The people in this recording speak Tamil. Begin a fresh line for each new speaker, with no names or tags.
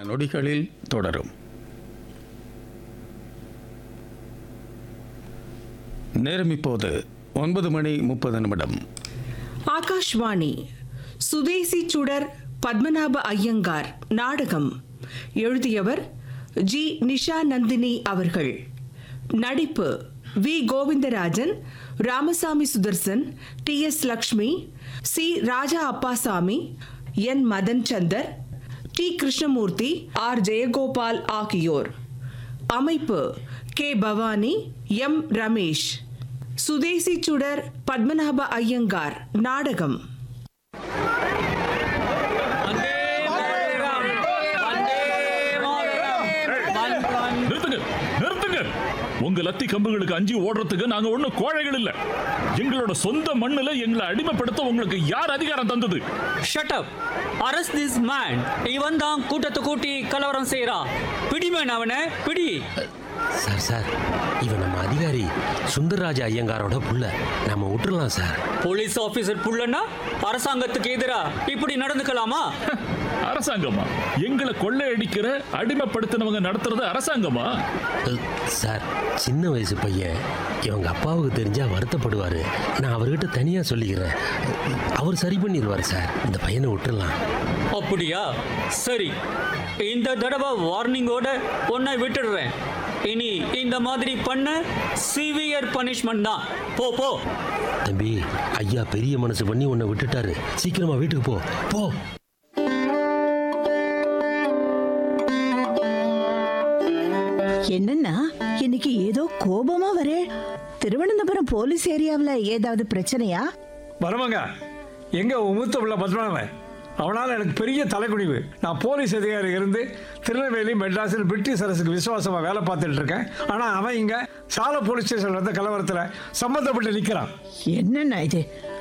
நொடிகளில் தொடரும் நேரம் இப்போது ஒன்பது மணி முப்பது நிமிடம்
ஆகாஷ்வாணி சுதேசி சுடர் பத்மநாப ஐயங்கார் நாடகம் எழுதியவர் ஜி நிஷா நந்தினி அவர்கள் நடிப்பு V Govindarajan Ramasamy Sudarshan T S Lakshmi C Raja Appasamy N Madan Chander T Krishnamoorthy R Jayagopal ஆகியோர் அமைப்பு கே பவானி எம் ரமேஷ் சுதேசி சுடர் பத்மநாப ஐயங்கார் நாடகம்
நிறுத்துங்க நிறுத்துங்க உங்க லத்தி கம்புகளுக்கு அஞ்சி ஓடுறதுக்கு நாங்க ஒண்ணும் கோழைகள் இல்ல எங்களோட சொந்த மண்ணுல எங்களை அடிமைப்படுத்த உங்களுக்கு யார் அதிகாரம் தந்தது
shut up arrest this man இவன் தான் கூட்டத்தை கூட்டி கலவரம் செய்யறான் பிடிமேன் அவனை பிடி
சார் சார் இவன் நம்ம அதிகாரி சுந்தரராஜ ஐயங்காரோட புள்ள நாம விட்டுறலாம் சார்
போலீஸ் ஆபீசர் புள்ளன்னா அரசாங்கத்துக்கு எதிரா இப்படி நடந்துக்கலாமா
அரசாங்கமா எங்களை கொள்ளையடிக்கிற அடிமைப்படுத்தினவங்க நடத்துறது அரசாங்கமா
அஹ், சார் சின்ன வயசு பையன் இவங்க அப்பாவுக்கு தெரிஞ்சா வருத்தப்படுவாரு நான் அவர்கிட்ட தனியா சொல்லிக்கிறேன் அவர் சரி பண்ணிடுவார் சார் இந்த பையனை விட்டுறலாம்
அப்படியா சரி இந்த தடவை வார்னிங்கோட உன்னை விட்டுடுறேன் இனி இந்த மாதிரி பண்ண சிவியர் பனிஷ்மெண்ட் தான் போ போ
தம்பி ஐயா பெரிய மனசு பண்ணி உன்னை விட்டுட்டாரு சீக்கிரமா வீட்டுக்கு போ போ
என்னன்னா இன்னைக்கு ஏதோ கோபமா வரே திருவனந்தபுரம் போலீஸ் ஏரியாவுல ஏதாவது பிரச்சனையா
வருவாங்க எங்க உமுத்த உள்ள பத்மநாபன் அவனால் எனக்கு பெரிய தலைக்குனிவு நான் போலீஸ் அதிகாரி இருந்து திருநெல்வேலி மெட்ராஸில் பிரிட்டிஷ் அரசுக்கு விசுவாசமாக வேலை பார்த்துட்டு இருக்கேன் ஆனால் அவன் இங்கே சாலை போலீஸ் ஸ்டேஷன் வந்த கலவரத்தில் சம்மந்தப்பட்டு நிற்கிறான்
என்னன்னா இது